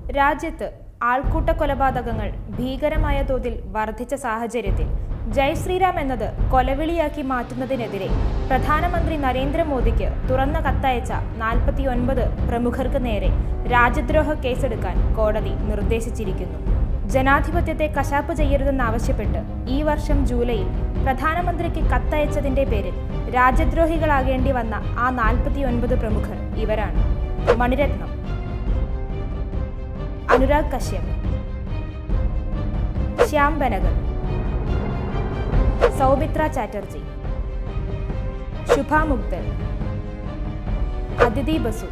രാജ്യത്ത് ആൾക്കൂട്ട കൊലപാതകങ്ങൾ ഭീകരമായ തോതിൽ വർദ്ധിച്ച സാഹചര്യത്തിൽ ജയ് ശ്രീറാം എന്നത് കൊലവിളിയാക്കി മാറ്റുന്നതിനെതിരെ പ്രധാനമന്ത്രി നരേന്ദ്രമോദിക്ക് തുറന്ന കത്തയച്ച നാൽപ്പത്തിയൊൻപത് പ്രമുഖർക്ക് നേരെ രാജ്യദ്രോഹ കേസെടുക്കാൻ കോടതി നിർദ്ദേശിച്ചിരിക്കുന്നു ജനാധിപത്യത്തെ കശാപ്പ് ചെയ്യരുതെന്നാവശ്യപ്പെട്ട് ഈ വർഷം ജൂലൈയിൽ പ്രധാനമന്ത്രിക്ക് കത്തയച്ചതിന്റെ പേരിൽ രാജ്യദ്രോഹികളാകേണ്ടി വന്ന ആ നാൽപ്പത്തിയൊൻപത് പ്രമുഖർ ഇവരാണ് മണിരത്നം അനുരാഗ് കശ്യപ് ശ്യാം ബനഗൽ സൗമിത്ര ചാറ്റർജി ശുഭ മുഗ്ദൽ അദിതി ബസു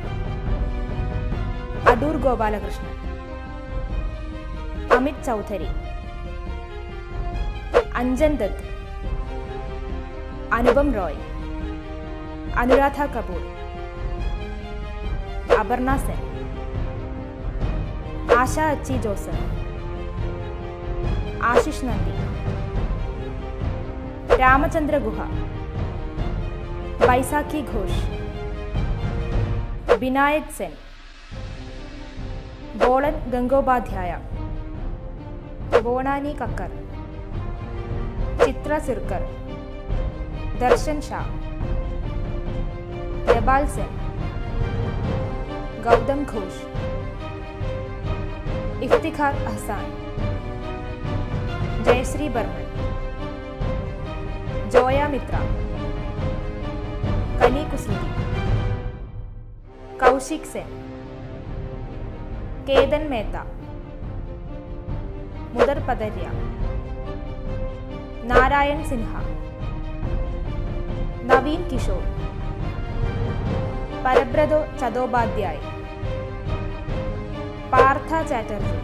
അടൂർ ഗോപാലകൃഷ്ണൻ അമിത് ചൗധരി അഞ്ജൻ ദത്ത് അനുപം റോയ് അനുരാധ കപൂർ അപർണ സെൻ ആശ അച്ചി ജോസഫ് ആശിഷ് നന്ദി രാമചന്ദ്ര ഗുഹ ബൈസാഖി ഘോഷ് വിനായക് സെൻ ബോളൻ ഗംഗോപാധ്യായ ബോണാനി കക്കർ ചിത്ര സിർക്കർ ദർശൻ ഷാ ജബാൽ സെൻ ഗൗതം ഘോഷ് ഇഫ്തിഖാർ അഹ്സാൻ ജയശ്രീ ബർമൻ ജോയ മിത്ര കനി കുസുതി കൗശിക് സെൻ കേതൻ മേത്ത മുദർ പദര്യ നാരായൺ സിൻഹ നവീൻ കിഷോർ പരബ്രതോ ചതോപാധ്യായ് പാർത്ഥ ചാറ്റർജി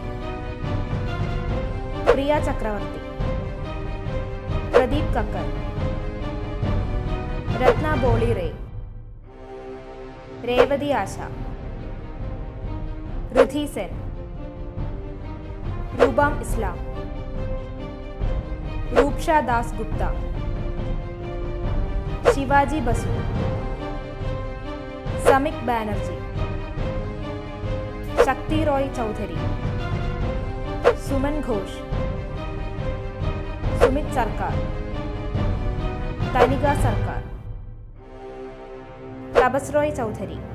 പ്രിയ ചക്രവർത്തി പ്രദീപ് കക്കർ രത്ന ബോളി റേ രേവതി ആശ ഋധി സെൻ രൂപാം ഇസ്ലാം രൂപ്ഷ ദാസ് ഗുപ്ത ശിവാജി ബസു സമിക് ബാനർജി ശക്തി റോയ് ചൗധരി സുമൻ ഘോഷ് സുമിത് സർക്കാർ തനിക സർക്കാർ തപസ് റോയ് ചൗധരി